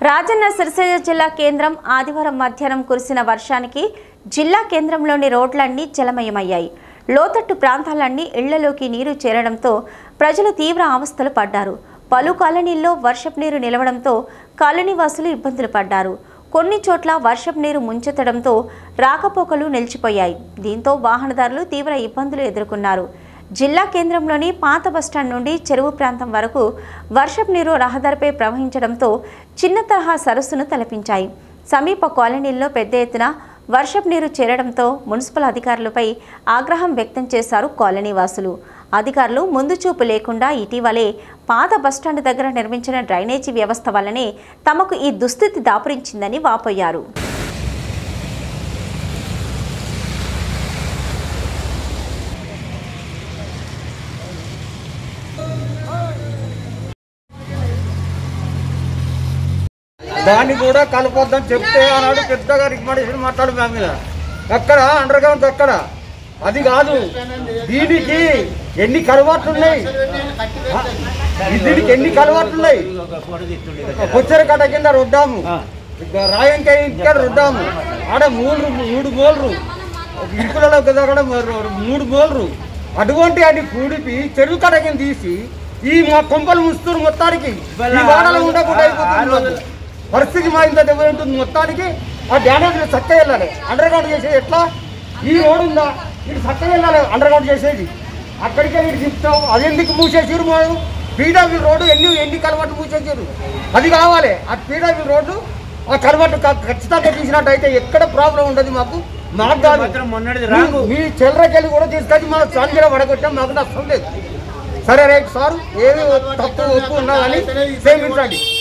రాజన్న సిరిసిల్ల జిల్లా కేంద్రం ఆదివారం మధ్యాహ్నం కురిసిన వర్షానికి జిల్లా కేంద్రంలోని రోడ్లన్నీ జలమయమయ్యాయి లోతట్టు ప్రాంతాలన్నీ ఇళ్లలోకి నీరు చేరడంతో ప్రజలు తీవ్ర అవస్థలు పడ్డారు పలు కాలనీల్లో వర్షపు నీరు నిలవడంతో కాలనీవాసులు ఇబ్బందులు పడ్డారు కొన్ని చోట్ల వర్షపు నీరు ముంచెత్తడంతో రాకపోకలు నిలిచిపోయాయి దీంతో వాహనదారులు తీవ్ర ఇబ్బందులు ఎదుర్కొన్నారు జిల్లా కేంద్రంలోని పాత బస్టాండ్ నుండి చెరువు ప్రాంతం వరకు వర్షపు నీరు రహదారిపై ప్రవహించడంతో చిన్న తరహా సరస్సును తలపించాయి సమీప కాలనీల్లో పెద్ద ఎత్తున వర్షపు నీరు చేరడంతో మున్సిపల్ అధికారులపై ఆగ్రహం వ్యక్తం చేశారు కాలనీ వాసులు అధికారులు ముందు చూపు లేకుండా ఇటీవలే పాత బస్టాండ్ దగ్గర నిర్మించిన డ్రైనేజీ వ్యవస్థ వల్లనే తమకు ఈ దుస్థితి దాపురించిందని వాపోయారు దాన్ని కూడా కలపొద్దని చెప్తే ఆనాడు పెద్దగా రికమెండేషన్ మాట్లాడు మా మీద ఎక్కడ అండర్ గ్రౌండ్ ఎక్కడ అది కాదు దీనికి ఎన్ని కలవాట్లు ఉన్నాయి ఆ, దీనికి ఎన్ని కలవాట్లు ఉన్నాయి కొచ్చర కట్ట కింద రుద్దాము రాయంకాయ ఇక్కడ రుద్దాము ఆడ మూడు మూడు గోల్రు ఇంకులలో కదా కూడా మూడు గోల్రు అటువంటి అది కూడిపి చెరువు కట్ట కింద తీసి ఈ మా కొంపలు ముస్తురు మొత్తానికి ఈ వాడలో ఉండకుండా అయిపోతుంది మాకు. పరిస్థితి మా ఇంత దెబ్బ ఉంటుంది మొత్తానికి ఆ డ్యామేజ్ చక్క వెళ్ళాలి అండర్ గ్రౌండ్ చేసేది ఎట్లా ఈ రోడ్ ఉందా ఇది చక్క వెళ్ళాలి అండర్ గ్రౌండ్ చేసేది అక్కడికే వీడు చెప్తాం అది ఎందుకు మూసేసారు మనం పీడబ్ల్యూ రోడ్డు ఎన్ని ఎన్ని కలవట్లు మూసేసారు అది కావాలి ఆ పీడబ్ల్యూ రోడ్డు ఆ కలవట్టు క- ఖచ్చితంగా తీసినట్టయితే ఎక్కడ ప్రాబ్లం ఉండదు మాకు మాకు కాదు మీ- మీ చిల్లరకెళ్ళి కూడా తీసుకొచ్చి మన సంజల పడగొట్టాం మాకు నష్టం లేదు సరే రైట్ సార్ ఏమి తప్పు ఒప్పు ఉన్నా కానీ క్షమించండి